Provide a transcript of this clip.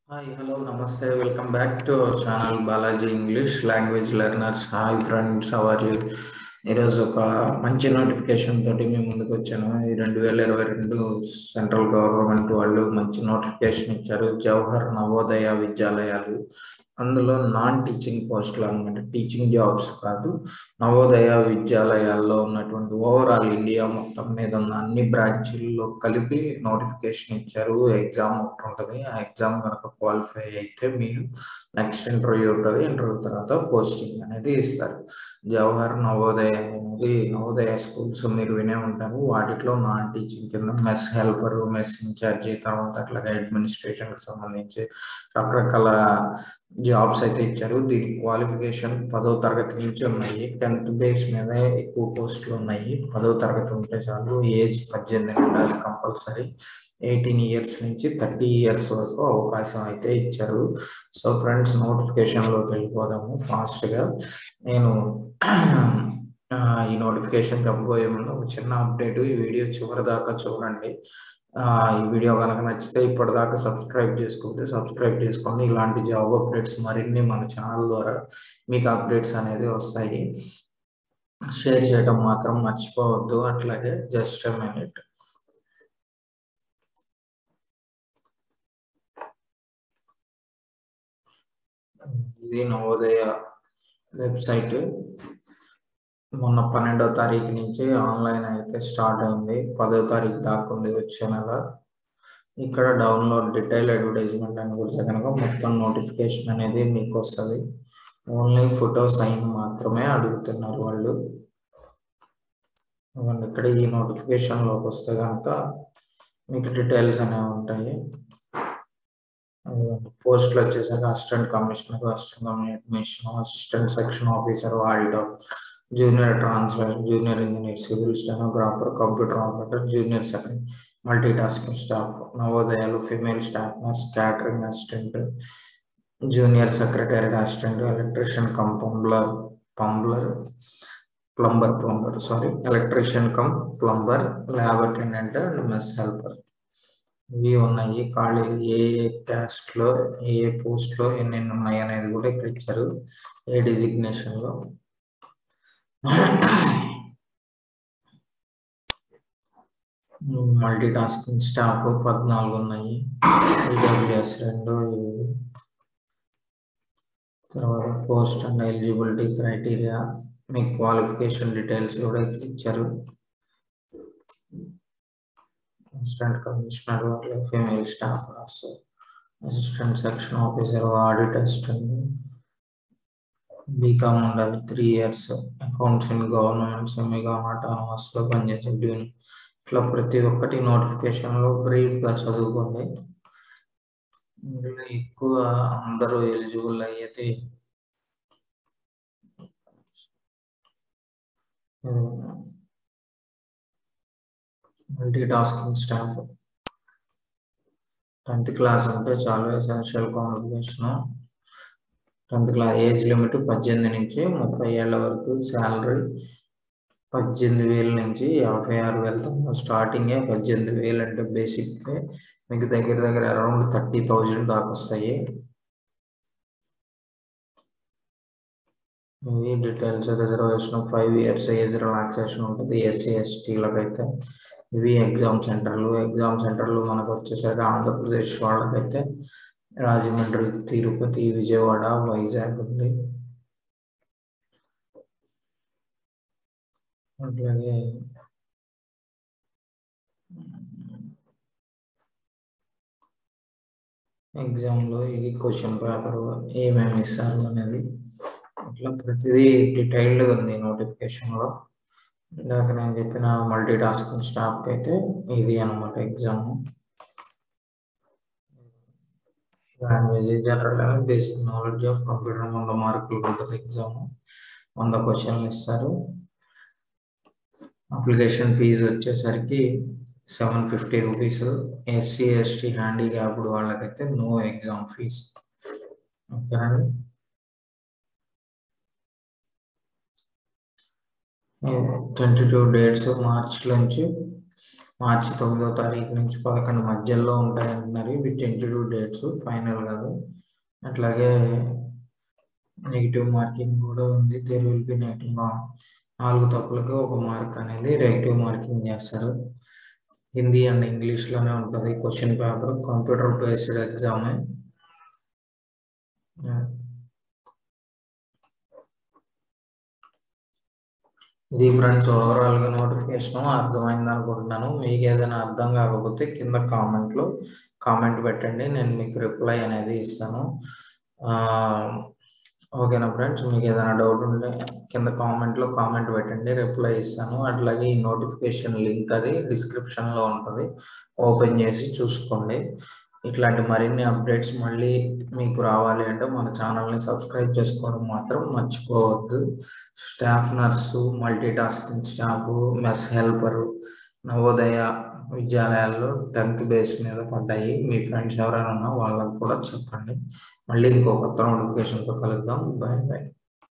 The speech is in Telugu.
hi hello namaste welcome back to our channel Balaji English language learners hi friends how are you ఈరోజు ఒక మంచి నోటిఫికేషన్ తోటి మేము ముందుకు వచ్చాను ఈ రెండు వేల ఇరవై రెండు సెంట్రల్ గవర్నమెంట్ వాళ్ళు మంచి నోటిఫికేషన్ ఇచ్చారు జవహర్ నవోదయ విద్యాలయాలు అందులో నాన్ టీచింగ్ పోస్టులు అనమాట టీచింగ్ జాబ్స్ కాదు నవోదయ విద్యాలయాల్లో ఉన్నటువంటి ఓవరాల్ ఇండియా మొత్తం మీద ఉన్న అన్ని బ్రాంచీల్లో కలిపి నోటిఫికేషన్ ఇచ్చారు ఎగ్జామ్ ఒకటి ఉంటుంది ఆ ఎగ్జామ్ కనుక క్వాలిఫై అయితే మీరు నెక్స్ట్ ఇంటర్వ్యూ ఉంటుంది ఇంటర్వ్యూ తర్వాత పోస్టింగ్ అనేది ఇస్తారు జవహర్ నవోదయ అనేది నవోదయ స్కూల్స్ మీరు వినే ఉంటారు వాటిలో నాన్ టీచింగ్ కింద మెస్ హెల్పర్ మెస్ ఇన్ఛార్జి తర్వాత అట్లాగే అడ్మినిస్ట్రేషన్ కి సంబంధించి రకరకాల జాబ్స్ అయితే ఇచ్చారు దీని క్వాలిఫికేషన్ పదో తరగతి నుంచి ఉన్నాయి టెన్త్ బేస్ మీద ఎక్కువ పోస్టులు ఉన్నాయి పదో తరగతి ఉంటే చాలు ఏజ్ పద్దెనిమిది ఉండాలి కంపల్సరీ ఎయిటీన్ ఇయర్స్ నుంచి థర్టీ ఇయర్స్ వరకు అవకాశం అయితే ఇచ్చారు సో ఫ్రెండ్స్ నోటిఫికేషన్లోకి వెళ్ళిపోదాము ఫాస్ట్గా నేను ఈ నోటిఫికేషన్ చెప్పబోయే ముందు ఒక చిన్న అప్డేట్ ఈ వీడియో చివరి దాకా చూడండి ఈ వీడియో కనుక నచ్చితే ఇప్పటిదాకా సబ్స్క్రైబ్ చేసుకుంటే సబ్స్క్రైబ్ చేసుకోండి ఇలాంటి జాబ్ అప్డేట్స్ మరిన్ని మన ఛానల్ ద్వారా మీకు అప్డేట్స్ అనేది వస్తాయి షేర్ చేయడం మాత్రం మర్చిపోవద్దు అట్లాగే జస్ట్ మినిట్ ఇది నవోదయ వెబ్సైట్ మొన్న పన్నెండో తారీఖు నుంచి ఆన్లైన్ అయితే స్టార్ట్ అయింది పదో తారీఖు దాకా ఉంది వచ్చే నెల ఇక్కడ డౌన్లోడ్ డీటెయిల్ అడ్వర్టైజ్మెంట్ అని కూడా కనుక మొత్తం నోటిఫికేషన్ అనేది మీకు వస్తుంది ఓన్లీ ఫోటో సైన్ మాత్రమే అడుగుతున్నారు వాళ్ళు ఇక్కడ ఈ నోటిఫికేషన్లోకి వస్తే కనుక మీకు డీటెయిల్స్ అనేవి ఉంటాయి పోస్టులు వచ్చేసరికి assistant commissioner assistant commissioner assistant section officer auditor junior translator junior engineer civil stenographer computer operator junior second multi tasking staff నవోదయాలు female staff nurse catering assistant junior secretary assistant electrician cum plumber plumber plumber plumber sorry electrician cum plumber lab attendant and mess helper ఇవి ఉన్నాయి ఖాళీలు ఏ ఏ క్యాస్ట్ లో ఏ ఏ పోస్ట్ లో ఎన్నెన్ని ఉన్నాయి అనేది కూడా ఇక్కడ ఇచ్చారు ఏ డిజిగ్నేషన్ లో మల్టీ టాస్కింగ్ స్టాఫ్ పద్నాలుగు ఉన్నాయి ఈడబ్ల్యూఎస్ రెండు తర్వాత పోస్ట్ అండ్ ఎలిజిబిలిటీ క్రైటీరియా మీ క్వాలిఫికేషన్ డీటెయిల్స్ కూడా ఇచ్చారు assistant commissioner female staff nurse assistant section officer audit assistant B Com ఉండాలి three years accounts in government semi autonomous లో పనిచేసే డ్యూన్ ఇట్లా ప్రతి ఒక్కటి నోటిఫికేషన్ లో బ్రీఫ్ గా చదువుకోండి ఇందులో ఎక్కువ అందరూ ఎలిజిబుల్ అయ్యేది multi tasking staff tenth class ఉంటే చాలా essential qualification tenth class age limit పద్దెనిమిది నుంచి ముప్పై ఏళ్ళ వరకు శాలరీ పద్దెనిమిది వేల నుంచి యాభై ఆరు వేలతో స్టార్టింగే పద్దెనిమిది వేలు అంటే బేసిక్ మీకు దగ్గర దగ్గర అరౌండ్ థర్టీ థౌజండ్ దాకా వస్తాయి ఇవి details reservation five years age relaxation ఉంటుంది ఎస్సీ ఎస్టీలకు అయితే ఇవి ఎగ్జామ్ సెంటర్లు ఎగ్జామ్ సెంటర్లు మనకు వచ్చేసరికి ఆంధ్రప్రదేశ్ వాళ్ళకైతే రాజమండ్రి తిరుపతి విజయవాడ వైజాగ్ ఉంది అట్లాగే ఎగ్జామ్లో ఇది క్వశ్చన్ పేపర్ ఏమేమి ఇస్తారు అనేది ఇట్లా ప్రతిదీ డీటెయిల్డ్గా ఉంది నోటిఫికేషన్లో ఇందాక నేను చెప్పిన మల్టీ టాస్కింగ్ స్టాఫ్కి అయితే ఇది అనమాట exam language general basic knowledge of computer వంద మార్కులు ఉంటుంది ఎగ్జామ్ వంద క్వశ్చన్లు ఇస్తారు అప్లికేషన్ ఫీజు వచ్చేసరికి seven fifty rupees SC ST handicapped వాళ్ళకైతే నో ఎగ్జామ్ ఫీజ్ ఓకేనండి ట్వంటీ టూ డేట్స్ మార్చ్ నుంచి మార్చి తొమ్మిదో తారీఖు నుంచి పదకొండు మధ్యలో ఉంటాయి అంటున్నారు ఇవి టెంటెడ్ డేట్స్ ఫైనల్ కాదు అట్లాగే నెగిటివ్ మార్కింగ్ కూడా ఉంది దేర్ విల్ బి నెగిటివ్ నాలుగు తప్పులకి ఒక మార్క్ అనేది నెగిటివ్ మార్కింగ్ చేస్తారు హిందీ అండ్ ఇంగ్లీష్ లోనే ఉంటుంది question paper computer based exam ఇది ఫ్రెండ్స్ ఓవరాల్ గా నోటిఫికేషన్ అర్థమైంది అనుకుంటున్నాను మీకు ఏదైనా అర్థం కాకపోతే కింద కామెంట్ లో కామెంట్ పెట్టండి నేను మీకు రిప్లై అనేది ఇస్తాను ఓకేనా ఫ్రెండ్స్ మీకు ఏదైనా డౌట్ ఉంటే కింద కామెంట్ లో కామెంట్ పెట్టండి రిప్లై ఇస్తాను అట్లాగే ఈ నోటిఫికేషన్ లింక్ అది డిస్క్రిప్షన్ లో ఉంటుంది ఓపెన్ చేసి చూసుకోండి ఇట్లాంటి మరిన్ని అప్డేట్స్ మళ్ళీ మీకు రావాలి అంటే మన ఛానల్ని సబ్స్క్రైబ్ చేసుకోవడం మాత్రం మర్చిపోవద్దు staff nurse multi tasking staff mess helper Navodaya విద్యాలయాల్లో టెన్త్ బేస్ మీద పడ్డాయి మీ ఫ్రెండ్స్ ఎవరైనా ఉన్నా వాళ్ళకి కూడా చెప్పండి మళ్ళీ ఇంకో కొత్త నోటిఫికేషన్తో కలుద్దాం బాయ్ బాయ్